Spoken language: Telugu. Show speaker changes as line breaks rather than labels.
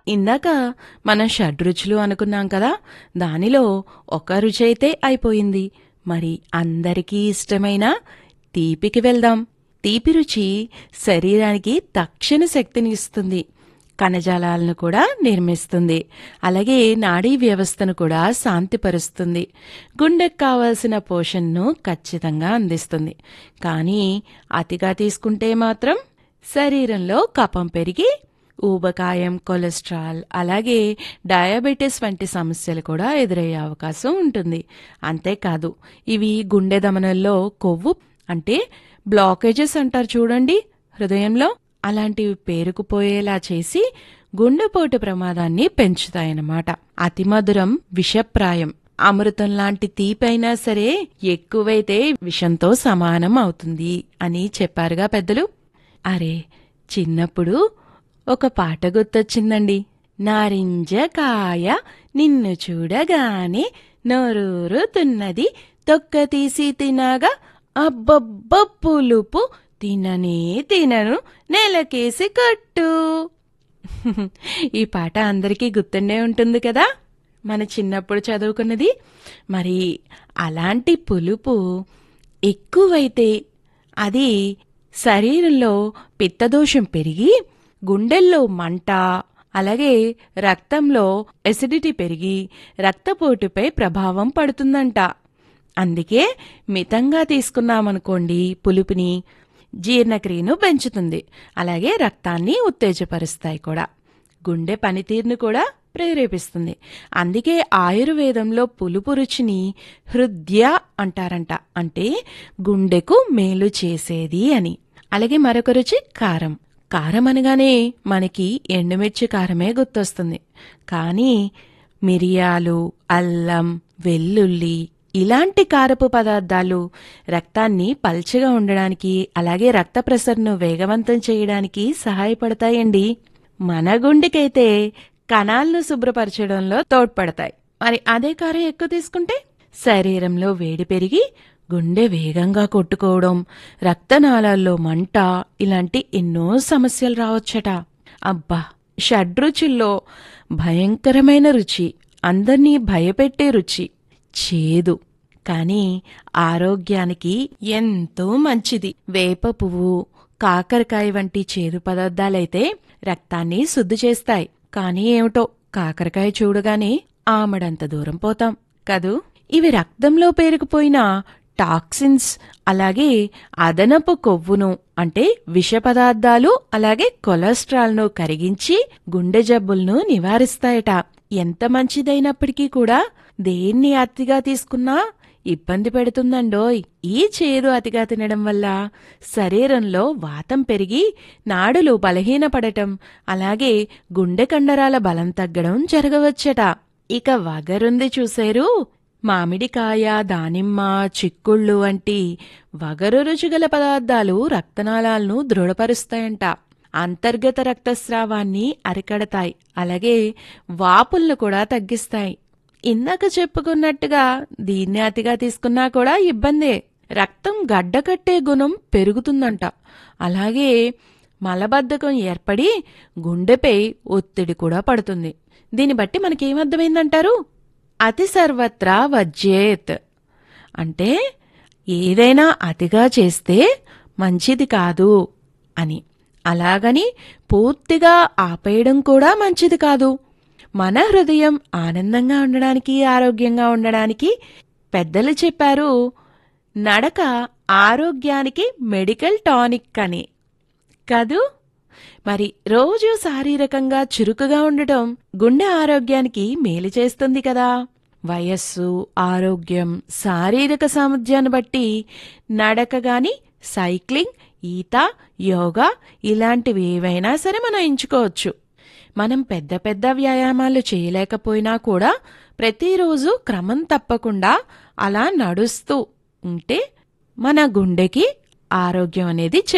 ఇందాక మనం షడ్రుచులు అనుకున్నాం కదా దానిలో ఒక రుచి అయితే అయిపోయింది మరి అందరికీ ఇష్టమైన తీపికి వెళ్దాం తీపి రుచి శరీరానికి తక్షణ శక్తిని ఇస్తుంది కణజాలాలను కూడా నిర్మిస్తుంది అలాగే నాడీ వ్యవస్థను కూడా శాంతిపరుస్తుంది గుండెకు కావలసిన పోషణను ఖచ్చితంగా అందిస్తుంది కానీ అతిగా తీసుకుంటే మాత్రం శరీరంలో కఫం పెరిగి ఊబకాయం కొలెస్ట్రాల్ అలాగే డయాబెటీస్ వంటి సమస్యలు కూడా ఎదురయ్యే అవకాశం ఉంటుంది అంతేకాదు ఇవి గుండె దమనంలో కొవ్వు అంటే బ్లాకేజెస్ అంటారు చూడండి హృదయంలో అలాంటివి పేరుకుపోయేలా చేసి గుండెపోటు ప్రమాదాన్ని పెంచుతాయన్నమాట అతిమధురం విషప్రాయం అమృతం లాంటి తీపైనా సరే ఎక్కువైతే విషంతో సమానం అవుతుంది అని చెప్పారుగా పెద్దలు అరే చిన్నప్పుడు ఒక పాట గుర్తొచ్చిందండి నారింజ కాయ నిన్ను చూడగానే నోరూరుతున్నది తొక్క తీసి తినగా అబ్బబ్బ పులుపు తిననే తినను నెలకేసి కట్టు ఈ పాట అందరికీ గుర్తుండే ఉంటుంది కదా మన చిన్నప్పుడు చదువుకున్నది మరి అలాంటి పులుపు ఎక్కువైతే అది శరీరంలో పిత్తదోషం పెరిగి గుండెల్లో మంట అలాగే రక్తంలో ఎసిడిటీ పెరిగి రక్తపోటుపై ప్రభావం పడుతుందంట అందుకే మితంగా తీసుకున్నామనుకోండి పులుపుని జీర్ణక్రియను పెంచుతుంది అలాగే రక్తాన్ని ఉత్తేజపరుస్తాయి కూడా గుండె పనితీరును కూడా ప్రేరేపిస్తుంది అందుకే ఆయుర్వేదంలో పులుపు రుచిని హృదయ అంటారంట అంటే గుండెకు మేలు చేసేది అని అలాగే మరొక రుచి కారం కారం అనగానే మనకి ఎండుమిర్చి కారమే గుర్తొస్తుంది కానీ మిరియాలు అల్లం వెల్లుల్లి ఇలాంటి కారపు పదార్థాలు రక్తాన్ని పల్చగా ఉండడానికి అలాగే రక్త ప్రసరణను వేగవంతం చేయడానికి సహాయపడతాయండి మన గుండెకైతే కణాలను శుభ్రపరచడంలో తోడ్పడతాయి మరి అదే కారం ఎక్కువ తీసుకుంటే శరీరంలో వేడి పెరిగి గుండె వేగంగా కొట్టుకోవడం రక్తనాళాల్లో మంట ఇలాంటి ఎన్నో సమస్యలు రావచ్చట అబ్బా షడ్రుచుల్లో భయంకరమైన రుచి అందర్నీ భయపెట్టే రుచి చేదు కానీ ఆరోగ్యానికి ఎంతో మంచిది వేప పువ్వు కాకరకాయ వంటి చేదు పదార్థాలైతే రక్తాన్ని శుద్ధి చేస్తాయి కానీ ఏమిటో కాకరకాయ చూడగానే ఆమడంత దూరం పోతాం కదూ ఇవి రక్తంలో పేరుకుపోయిన టాక్సిన్స్ అలాగే అదనపు కొవ్వును అంటే విష పదార్థాలు అలాగే కొలెస్ట్రాల్ను కరిగించి గుండె జబ్బులను నివారిస్తాయట ఎంత మంచిదైనప్పటికీ కూడా దేన్ని అతిగా తీసుకున్నా ఇబ్బంది పెడుతుందండోయ్ ఈ చేదు అతిగా తినడం వల్ల శరీరంలో వాతం పెరిగి నాడులు బలహీనపడటం అలాగే గుండె కండరాల బలం తగ్గడం జరగవచ్చట ఇక వగరుంది చూసేరు మామిడికాయ దానిమ్మ చిక్కుళ్ళు వంటి వగరు రుచిగల పదార్థాలు రక్తనాళాలను దృఢపరుస్తాయంట అంతర్గత రక్తస్రావాన్ని అరికడతాయి అలాగే వాపులను కూడా తగ్గిస్తాయి ఇందాక చెప్పుకున్నట్టుగా దీన్ని అతిగా తీసుకున్నా కూడా ఇబ్బందే రక్తం గడ్డకట్టే గుణం పెరుగుతుందంట అలాగే మలబద్ధకం ఏర్పడి గుండెపై ఒత్తిడి కూడా పడుతుంది దీన్ని బట్టి మనకేమర్థమైందంటారు అతి సర్వత్రా వజ్యేత్ అంటే ఏదైనా అతిగా చేస్తే మంచిది కాదు అని అలాగని పూర్తిగా ఆపేయడం కూడా మంచిది కాదు మన హృదయం ఆనందంగా ఉండడానికి ఆరోగ్యంగా ఉండడానికి పెద్దలు చెప్పారు నడక ఆరోగ్యానికి మెడికల్ టానిక్ అని కదూ మరి రోజు శారీరకంగా చురుకుగా ఉండటం గుండె ఆరోగ్యానికి మేలు చేస్తుంది కదా వయస్సు ఆరోగ్యం శారీరక సామర్థ్యాన్ని బట్టి నడక గాని సైక్లింగ్ ఈత యోగా ఇలాంటివి ఏవైనా సరే మనం ఎంచుకోవచ్చు మనం పెద్ద పెద్ద వ్యాయామాలు చేయలేకపోయినా కూడా ప్రతిరోజు క్రమం తప్పకుండా అలా నడుస్తూ ఉంటే మన గుండెకి ఆరోగ్యం అనేది